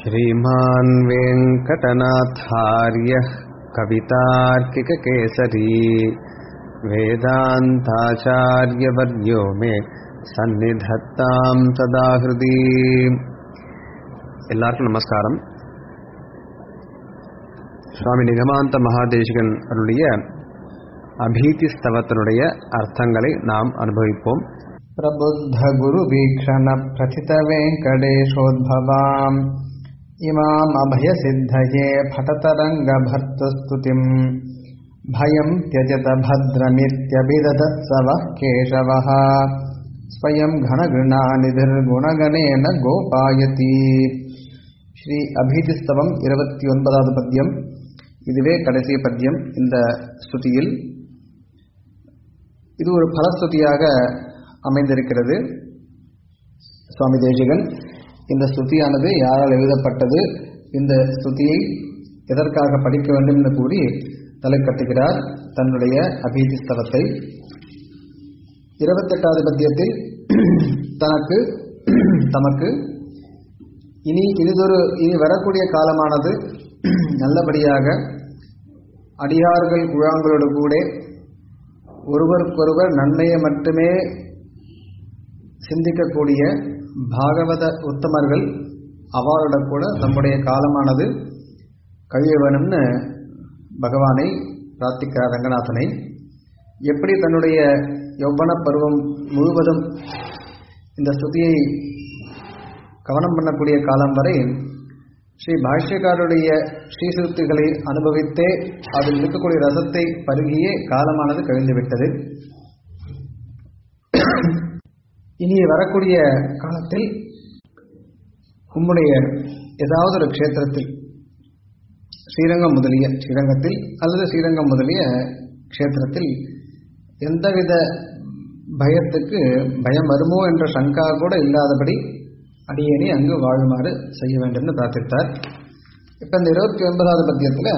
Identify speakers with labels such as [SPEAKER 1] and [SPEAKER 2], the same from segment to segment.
[SPEAKER 1] श्रीमान् वेङ्कटनाथार्यः कवितार्किककेसरी वेदान्ताचार्यवर्यो मे சந்நிதத்தாம் சதா ஹிருதி எல்லாருக்கும் நமஸ்காரம் சுவாமி நிகமாந்த மகாதேசிகன் அருளிய அபீதி ஸ்தவத்தினுடைய அர்த்தங்களை நாம் அனுபவிப்போம்
[SPEAKER 2] प्रबुद्ध गुरुवीक्षण प्रथित वेङ्कटेशोद्भवाम् इमाम् अभयसिद्धये फटतरङ्गभर्तुस्तुतिम् भयम् त्यजत भद्रमित्यभिदधत् स वः केशवः स्वयं घनगृणानिधिर्गुणगणेन गोपायति ஸ்ரீ அபீதிஸ்தவம் இருபத்தி ஒன்பதாவது பத்தியம் இதுவே கடைசி பத்தியம் இந்த ஸ்துதியில் இது ஒரு பலஸ்துதியாக அமைந்திருக்கிறது சுவாமி தேசிகன் இந்த ஸ்துதியானது யாரால் எழுதப்பட்டது இந்த ஸ்துதியை எதற்காக படிக்க வேண்டும் என்று கூறி தலை கட்டுகிறார் தன்னுடைய அபீதி ஸ்தலத்தை இருபத்தெட்டாவது பத்தியத்தில் தனக்கு தமக்கு இனி இனிதொரு இனி வரக்கூடிய காலமானது நல்லபடியாக அடியார்கள் குழாங்களோடு கூட ஒருவருக்கொருவர் நன்மையை மட்டுமே சிந்திக்கக்கூடிய பாகவத உத்தமர்கள் அவரோட கூட நம்முடைய காலமானது கழிய வேணும்னு பகவானை பிரார்த்திக்கிறார் ரங்கநாதனை எப்படி தன்னுடைய யௌவன பருவம் முழுவதும் இந்த ஸ்துதியை கவனம் பண்ணக்கூடிய காலம் வரை ஸ்ரீ பாஷ்யக்காரருடைய ஸ்ரீசுத்திகளை அனுபவித்தே அதில் இருக்கக்கூடிய ரசத்தை பருகியே காலமானது கழிந்துவிட்டது இனி வரக்கூடிய காலத்தில் உம்முடைய ஏதாவது ஒரு க்ஷேத்திரத்தில் ஸ்ரீரங்கம் முதலிய ஸ்ரீரங்கத்தில் அல்லது ஸ்ரீரங்கம் முதலிய க்ஷேத்திரத்தில் எந்தவித பயத்துக்கு பயம் வருமோ என்ற சங்கா கூட இல்லாதபடி அடியேனி அங்கு வாழுமாறு செய்ய வேண்டும் என்று பிரார்த்தித்தார் இப்ப இந்த இருபத்தி ஒன்பதாவது பத்தியத்தில்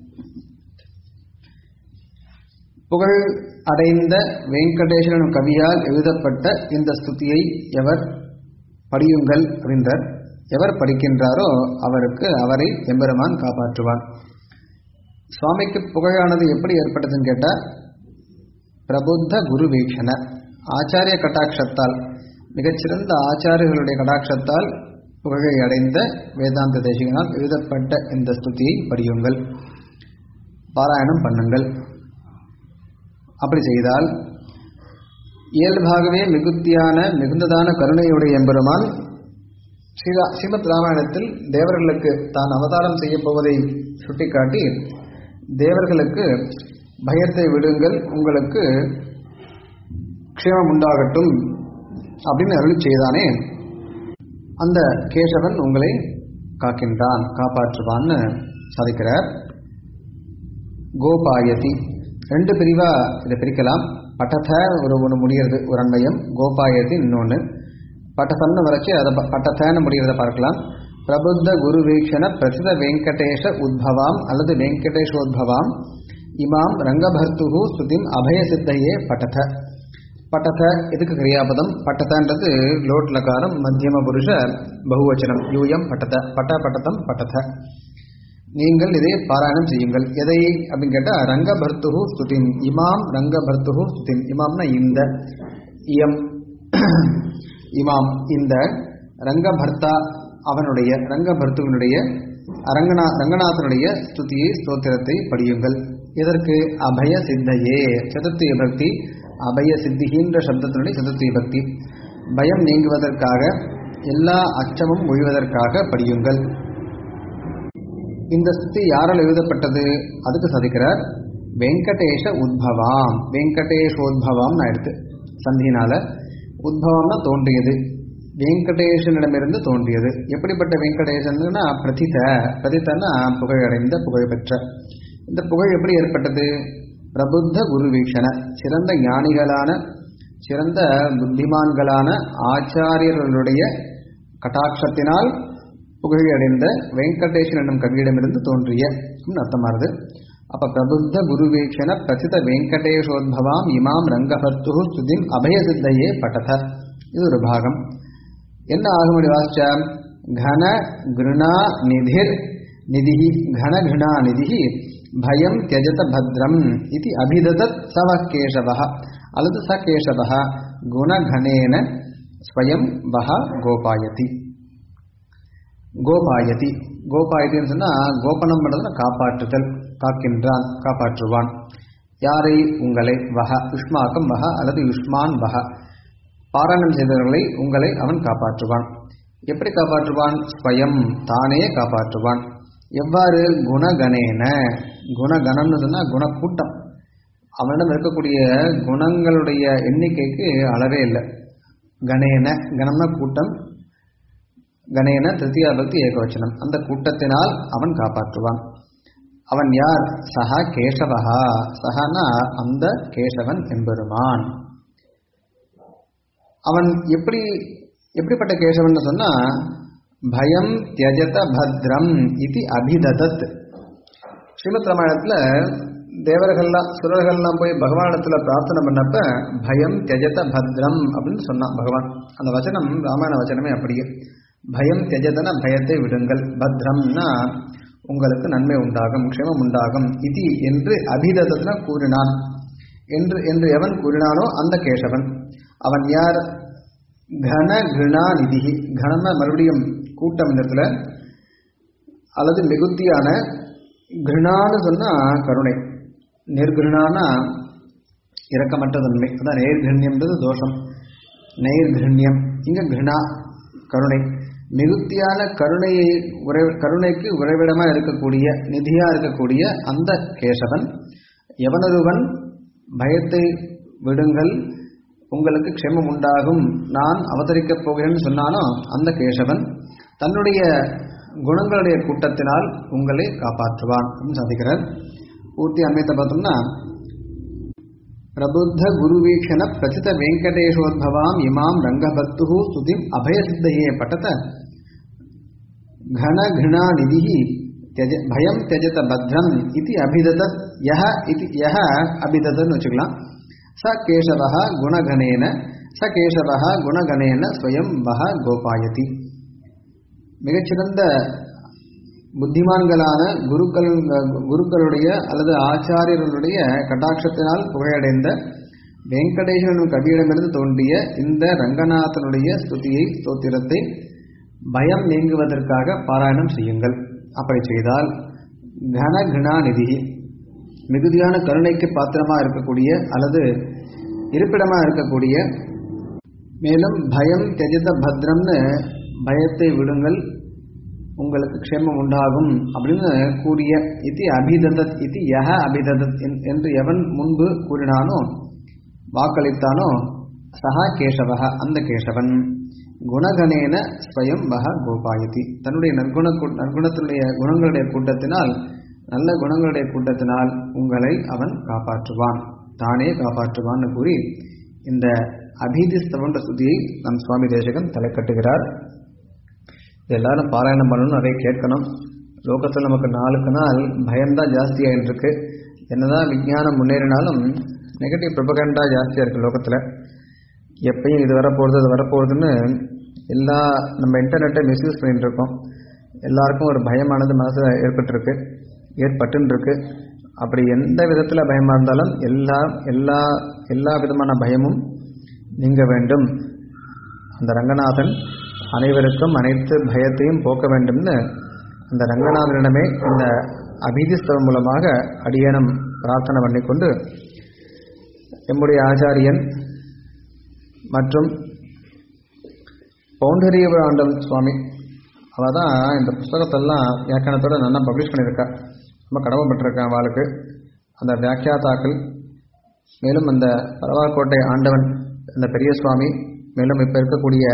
[SPEAKER 2] புகழ் அடைந்த வெங்கடேஸ்வரன் கவியால் எழுதப்பட்ட இந்த ஸ்துதியை எவர் படியுங்கள் அப்படின்றார் எவர் படிக்கின்றாரோ அவருக்கு அவரை எம்பெருமான் காப்பாற்றுவான் சுவாமிக்கு புகழானது எப்படி ஏற்பட்டதுன்னு கேட்டால் பிரபுத்த குரு வீக்ஷண ஆச்சாரிய கட்டாட்சத்தால் மிகச்சிறந்த ஆச்சாரியர்களுடைய கடாட்சத்தால் புகழை அடைந்த வேதாந்த தேசிகனால் எழுதப்பட்ட இந்த ஸ்துதியை படியுங்கள் பாராயணம் பண்ணுங்கள் அப்படி செய்தால் இயல்பாகவே மிகுத்தியான மிகுந்ததான கருணையுடைய எம்பெருமான் ஸ்ரீரா ஸ்ரீமத் ராமாயணத்தில் தேவர்களுக்கு தான் அவதாரம் செய்ய போவதை சுட்டிக்காட்டி தேவர்களுக்கு பயத்தை விடுங்கள் உங்களுக்கு க்ஷேமம் உண்டாகட்டும் அப்படின்னு அருளி செய்தானே அந்த கேசவன் உங்களை காக்கின்றான் காப்பாற்றுவான்னு சாதிக்கிறார் கோபாயதி ரெண்டு பிரிவா இதை பிரிக்கலாம் பட்டத ஒரு ஒன்று முடிகிறது ஒரு அன்மயம் கோபாயதி இன்னொன்று பட்டதன்னு வரைச்சு அதை பட்டத்தன்னு முடிகிறத பார்க்கலாம் பிரபுத்த குரு வீக்ஷண பிரசித வெங்கடேஷ உத்பவாம் அல்லது வெங்கடேஷோத்பவாம் இமாம் ரங்கபர்த்துகு ஸ்துதிம் அபயசித்தையே பட்டத பட்டத இதுக்கு கிரியாபதம் பட்டதன்றது லோட் லகாரம் மத்தியம புருஷ பகுவச்சனம் யூயம் பட்டத பட்ட பட்டதம் பட்டத நீங்கள் இதை பாராயணம் செய்யுங்கள் எதை அப்படின்னு கேட்டால் ரங்கபர்த்துகு ஸ்துதின் இமாம் ரங்கபர்த்துகு ஸ்துதின் இமாம்னா இந்த இயம் இமாம் இந்த ரங்கபர்த்தா அவனுடைய ரங்கபர்த்துவனுடைய அரங்கநா ரங்கநாதனுடைய ஸ்துதியை ஸ்தோத்திரத்தை படியுங்கள் இதற்கு அபய சித்தையே சதுர்த்தி பக்தி அபய சித்திகின்ற சப்தத்தினுடைய சதுர்த்தி பக்தி பயம் நீங்குவதற்காக எல்லா அச்சமும் ஒழிவதற்காக படியுங்கள் இந்த ஸ்துதி யாரால் எழுதப்பட்டது அதுக்கு சாதிக்கிறார் வெங்கடேஷ உத்பவாம் வெங்கடேஷோத்பவாம் நான் எடுத்து சந்தினால உத்பவம்னா தோன்றியது வெங்கடேசனிடமிருந்து தோன்றியது எப்படிப்பட்ட வெங்கடேசன்னா பிரதித பிரதித்தன்னா புகழடைந்த புகழ்பெற்ற இந்த புகழ் எப்படி ஏற்பட்டது பிரபுத்த குரு வீக்ஷண சிறந்த ஞானிகளான சிறந்த புத்திமான்களான ஆச்சாரியர்களுடைய கட்டாட்சத்தினால் புகழடைந்த வெங்கடேசன் என்னும் கவியிடமிருந்து தோன்றிய அர்த்தமானது அப்ப பிரபுத்த குருவீக்ஷண பிரசித வெங்கடேஷோத்பவாம் இமாம் ரங்கபர்த்து ஸ்துதிம் அபயசித்தையே பட்டத இது ஒரு பாகம் என்ன ஆகும்படி வாசிச்சா घन घृणा निधिर निधिः घन घृणा निधिः भयं त्यजत भद्रम् इति अभिददत् स वः केशवः अलतु स केशवः गुणघनेन स्वयं वः गोपायति கோபாயதி கோபாயத்தின்னு சொன்னால் கோபனம் பண்ணுறதுனா காப்பாற்றுதல் காக்கின்றான் காப்பாற்றுவான் யாரை உங்களை வஹ யுஷ்மாக்கம் வஹ அல்லது யுஷ்மான் வஹ பாராயணம் செய்தவர்களை உங்களை அவன் காப்பாற்றுவான் எப்படி காப்பாற்றுவான் ஸ்வயம் தானே காப்பாற்றுவான் எவ்வாறு குணகணேன குணகணம்னு சொன்னால் குணக்கூட்டம் அவனிடம் இருக்கக்கூடிய குணங்களுடைய எண்ணிக்கைக்கு அளவே இல்லை கணேன கணம்னா கூட்டம் கணேன திருத்தியா பக்தி ஏகவச்சனம் அந்த கூட்டத்தினால் அவன் காப்பாற்றுவான் அவன் யார் சஹா கேசவஹா சஹனா அந்த கேசவன் என்பெருமான் அவன் எப்படி எப்படிப்பட்ட கேசவன் சொன்னா பயம் தியஜத பத்ரம் இது அபிததத் ஸ்ரீமத் ராமாயணத்துல தேவர்கள்லாம் சுரர்கள்லாம் போய் பகவானிடத்துல பிரார்த்தனை பண்ணப்ப பயம் தியஜத பத்ரம் அப்படின்னு சொன்னான் பகவான் அந்த வச்சனம் ராமாயண வச்சனமே அப்படியே பயம் தியஜதன பயத்தை விடுங்கள் பத்ரம்னா உங்களுக்கு நன்மை உண்டாகும் க்ஷேமம் உண்டாகும் இது என்று அபிததன கூறினான் என்று என்று எவன் கூறினானோ அந்த கேசவன் அவன் யார் கன கிருணா நிதி கனம மறுபடியும் கூட்டம் இடத்துல அல்லது மிகுத்தியான கிருணான்னு சொன்னா கருணை நிர்கிருணானா இரக்கமற்ற தன்மை அதான் நேர்கிருண்யம்ன்றது தோஷம் நெய்ர்கிருண்யம் இங்க கிருணா கருணை மிகுத்தியான கருணையை உறை கருணைக்கு உறைவிடமாக இருக்கக்கூடிய நிதியாக இருக்கக்கூடிய அந்த கேசவன் எவனொருவன் பயத்தை விடுங்கள் உங்களுக்கு க்ஷேமம் உண்டாகும் நான் அவதரிக்கப் போகிறேன்னு சொன்னானோ அந்த கேசவன் தன்னுடைய குணங்களுடைய கூட்டத்தினால் உங்களை காப்பாற்றுவான் அப்படின்னு சாதிக்கிறார் பூர்த்தி அன்மையத்தை பார்த்தோம்னா பிரபுத்த குருவீக்ஷண பிரசித வெங்கடேஷோத்பவாம் இமாம் ரங்கபக்து ஸ்துதிம் அபயசித்தையே பட்டத घन घृणा निधि त्यज भयम त्यजत भद्रम इति अभिदत यह इति यह अभिदतன்னு வச்சுக்கலாம் ச கேசவः குணகணேன ச கேசவः குணகணேன ஸ்வயம் வஹ கோபாயதி மிகச்சிறந்த புத்திமான்களான குருக்கள் குருக்களுடைய அல்லது ஆச்சாரியர்களுடைய கட்டாட்சத்தினால் புகையடைந்த வெங்கடேஸ்வரன் கவியிடமிருந்து தோன்றிய இந்த ரங்கநாதனுடைய ஸ்துதியை ஸ்தோத்திரத்தை பயம் நீங்குவதற்காக பாராயணம் செய்யுங்கள் அப்படி செய்தால் கன கிருணா நிதி மிகுதியான கருணைக்கு பாத்திரமாக இருக்கக்கூடிய அல்லது இருப்பிடமாக இருக்கக்கூடிய மேலும் பயம் தெஜித பத்ரம்னு பயத்தை விடுங்கள் உங்களுக்கு க்ஷேமம் உண்டாகும் அப்படின்னு கூறிய இத்தி அபிததத் இத்தி யஹ அபிததத் என்று எவன் முன்பு கூறினானோ வாக்களித்தானோ சஹா கேசவக அந்த கேசவன் குணகணேன ஸ்வயம் வக கோபாயதி தன்னுடைய நற்குண நற்குணத்தினுடைய குணங்களுடைய கூட்டத்தினால் நல்ல குணங்களுடைய கூட்டத்தினால் உங்களை அவன் காப்பாற்றுவான் தானே காப்பாற்றுவான்னு கூறி இந்த அபீதிஸ்தவன்ற சுதியை நம் சுவாமி தேசகன் தலை கட்டுகிறார் இது எல்லாரும் பாராயணம் பண்ணணும் அதை கேட்கணும் லோகத்தில் நமக்கு நாளுக்கு நாள் பயம்தான் ஜாஸ்தியாகிட்டு இருக்கு என்னதான் விஞ்ஞானம் முன்னேறினாலும் நெகட்டிவ் ப்ரொபகண்டா ஜாஸ்தியாக இருக்குது லோகத்தில் எப்பயும் இது வரப்போகிறது அது வரப்போகுதுன்னு எல்லா நம்ம இன்டர்நெட்டை மிஸ்யூஸ் பண்ணிட்டு இருக்கோம் எல்லாருக்கும் ஒரு பயமானது மனசில் ஏற்பட்டிருக்கு ஏற்பட்டுருக்கு அப்படி எந்த விதத்தில் பயமாக இருந்தாலும் எல்லா எல்லா எல்லா விதமான பயமும் நீங்க வேண்டும் அந்த ரங்கநாதன் அனைவருக்கும் அனைத்து பயத்தையும் போக்க வேண்டும்னு அந்த ரங்கநாதனிடமே இந்த அபீதிஸ்தவம் மூலமாக அடியனம் பிரார்த்தனை பண்ணிக்கொண்டு எம்முடைய ஆச்சாரியன் மற்றும் பவுண்டரியவர் ஆண்டவன் சுவாமி அவள் தான் இந்த புஸ்தகத்தெல்லாம் வியாக்கியானத்தோட நல்லா பப்ளிஷ் பண்ணியிருக்கா ரொம்ப கடமைப்பட்டிருக்கேன் அவளுக்கு அந்த வியாக்கியாதாக்கள் மேலும் அந்த பரவாக்கோட்டை ஆண்டவன் அந்த பெரிய சுவாமி மேலும் இப்போ இருக்கக்கூடிய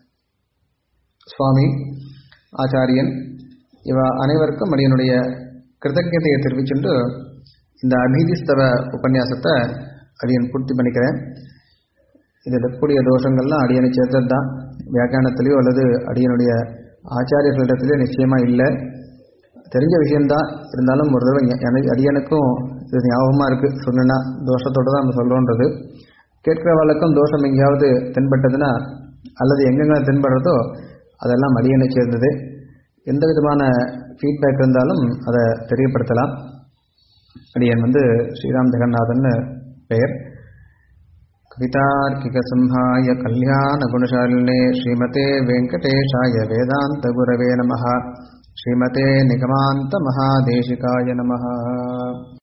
[SPEAKER 2] சுவாமி ஆச்சாரியன் இவ அனைவருக்கும் அடியனுடைய கிருத்தஜதையை தெரிவிச்சுட்டு இந்த அபீதிஸ்தவ உபன்யாசத்தை அடியன் பூர்த்தி பண்ணிக்கிறேன் இதில் இருக்கக்கூடிய தோஷங்கள்லாம் அடியனை சேர்த்தது தான் வியாக்கியானத்திலேயோ அல்லது அடியனுடைய ஆச்சாரியர்களிடத்திலேயோ நிச்சயமாக இல்லை தெரிஞ்ச விஷயம்தான் இருந்தாலும் ஒரு தடவை எனக்கு அடியனுக்கும் இது ஞாபகமாக இருக்குது சொன்னா தோஷத்தோடு தான் நம்ம சொல்கிறோன்றது கேட்கிறவளுக்கும் தோஷம் எங்கேயாவது தென்பட்டதுன்னா அல்லது எங்கெங்க தென்படுறதோ அதெல்லாம் அடியனை சேர்ந்தது எந்த விதமான ஃபீட்பேக் இருந்தாலும் அதை தெரியப்படுத்தலாம் அடியன் வந்து ஸ்ரீராம் ஜெகநாதன் பெயர் कवितार्किकसंहाय कल्याणगुणशालिने श्रीमते वेङ्कटेशाय वेदान्तगुरवे नमः श्रीमते निगमान्तमहादेशिकाय नमः